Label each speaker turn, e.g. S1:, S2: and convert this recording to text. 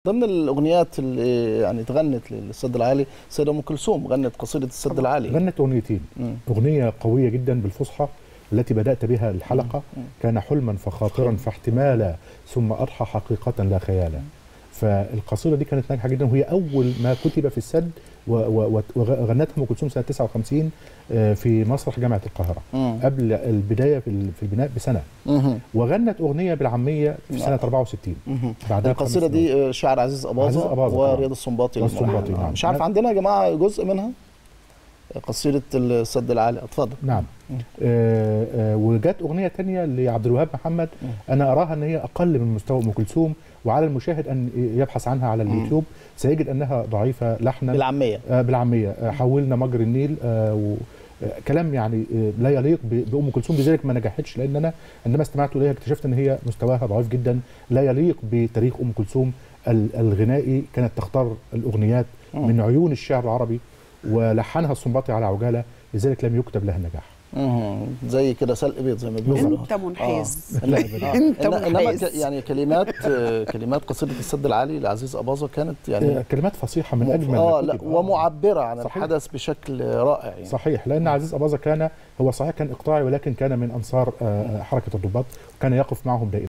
S1: ضمن الاغنيات اللي يعني اتغنت للسد العالي السيده ام كلثوم غنت قصيده السد العالي
S2: غنت اغنيتين
S1: مم.
S2: اغنيه قويه جدا بالفصحى التي بدات بها الحلقه كان حلما فخاطرا فاحتمالا ثم اضحى حقيقه لا خيالا فالقصيده دي كانت ناجحه جدا وهي اول ما كتب في السد و- و- وغنتها ام كلثوم سنه 59 آه، في مسرح جامعه القاهره
S1: مم.
S2: قبل البدايه في ال- في البناء بسنه
S1: مهم.
S2: وغنت اغنيه بالعاميه في سنه 64
S1: مهم.
S2: بعدها
S1: القصيده
S2: بخمس سنوات.
S1: دي شعر عزيز اباظه
S2: عزيز أباظة طبعاً.
S1: ورياض السنباطي
S2: رياض السنباطي،
S1: الملحن.
S2: نعم.
S1: مش عارف عندنا يا جماعه جزء منها قصيده السد العالي اتفضل
S2: نعم
S1: مم.
S2: آه آه وجات اغنيه تانية لعبد الوهاب محمد
S1: مم.
S2: انا اراها ان هي اقل من مستوى ام كلثوم وعلى المشاهد ان يبحث عنها على اليوتيوب سيجد انها ضعيفه لحنا
S1: بالعاميه
S2: آه بالعاميه آه حولنا مجرى النيل آه و آه، كلام يعني آه، لا يليق ب- بام كلثوم لذلك ما نجحتش لان انا عندما استمعت اليها اكتشفت ان هي مستواها ضعيف جدا لا يليق بتاريخ ام كلثوم ال- الغنائي كانت تختار الاغنيات
S1: مم.
S2: من عيون الشعر العربي ولحنها السنباطي على عجاله لذلك لم يكتب لها النجاح
S1: مهم. زي كده سلق بيض زي ما بيقولوا
S3: انت منحاز
S1: لا
S3: انت
S1: إن- انما
S3: منحاز
S1: ك- يعني كلمات آه، كلمات قصيده السد العالي لعزيز اباظه كانت يعني
S2: آه، كلمات فصيحه من اجمل
S1: اه
S2: ما
S1: لا
S2: كتب.
S1: ومعبره عن
S2: صحيح.
S1: الحدث بشكل رائع يعني
S2: صحيح لان عزيز اباظه كان هو صحيح كان اقطاعي ولكن كان من انصار آه، حركه الضباط وكان يقف معهم دائما